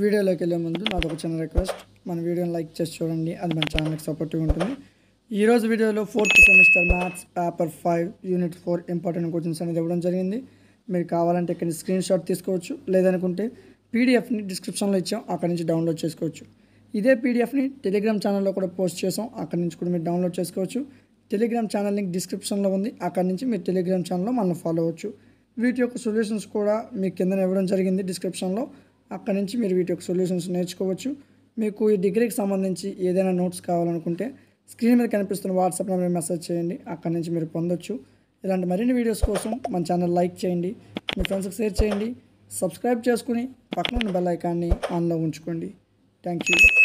వీడియోలోకి వెళ్ళే ముందు నాది ఒక చిన్న రిక్వెస్ట్ మన వీడియోని లైక్ చేసి చూడండి అది మన ఛానల్కి సపోర్టివ్ ఉంటుంది ఈరోజు వీడియోలో fourth semester maths paper five unit four important questions అనేది ఇవ్వడం జరిగింది మీరు కావాలంటే ఇక్కడ స్క్రీన్ షాట్ తీసుకోవచ్చు లేదనుకుంటే పీడిఎఫ్ని డిస్క్రిప్షన్లో ఇచ్చాం అక్కడ నుంచి డౌన్లోడ్ చేసుకోవచ్చు ఇదే పీడిఎఫ్ని టెలిగ్రామ్ ఛానల్లో కూడా పోస్ట్ చేసాం అక్కడ నుంచి కూడా మీరు డౌన్లోడ్ చేసుకోవచ్చు టెలిగ్రామ్ ఛానల్ లింక్ డిస్క్రిప్షన్లో ఉంది అక్కడ నుంచి మీరు టెలిగ్రామ్ ఛానల్లో మనం ఫాలో అవ్వచ్చు వీటి యొక్క సొల్యూషన్స్ కూడా మీకు కింద ఇవ్వడం జరిగింది డిస్క్రిప్షన్లో అక్కడ నుంచి మీరు వీటి యొక్క సొల్యూషన్స్ నేర్చుకోవచ్చు మీకు ఈ డిగ్రీకి సంబంధించి ఏదైనా నోట్స్ కావాలనుకుంటే స్క్రీన్ మీద కనిపిస్తున్న వాట్సాప్ నెంబర్ మెసేజ్ చేయండి అక్కడ నుంచి మీరు పొందొచ్చు ఇలాంటి మరిన్ని వీడియోస్ కోసం మన ఛానల్ లైక్ చేయండి మీ ఫ్రెండ్స్కి షేర్ చేయండి సబ్స్క్రైబ్ చేసుకుని పక్కన ఉన్న బెల్ ఐకాన్ని ఆన్లో ఉంచుకోండి థ్యాంక్ యూ